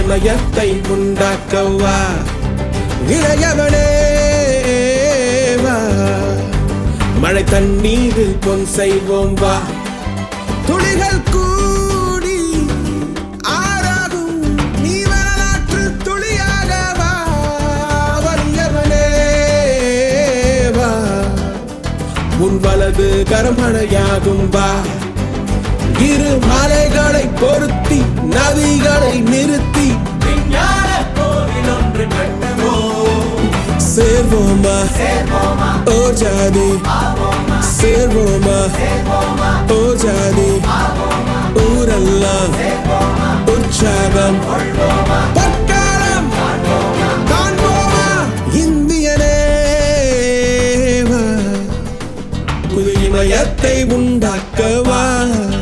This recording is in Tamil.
இமயத்தை உண்டாக்கவா இளையவனே வா மழை தண்ணீரில் பொன் செய்வோம் வா துளிகள் கூடி ஆறாகும் நீ வரலாற்று துளியாக வா வலியவனே வா உன் வலது கரமழையாகும் வா இரு மலைகளை பொருத்தி நதிகளை நிறுத்தி விஞ்ஞான கோவில் ஒன்று கட்டுவோம் சேர்வோமா சேர்வோமா ஓ ஜாதி ஆவோமா சேர்வோமா சேர்வோமா ஓ ஜாதி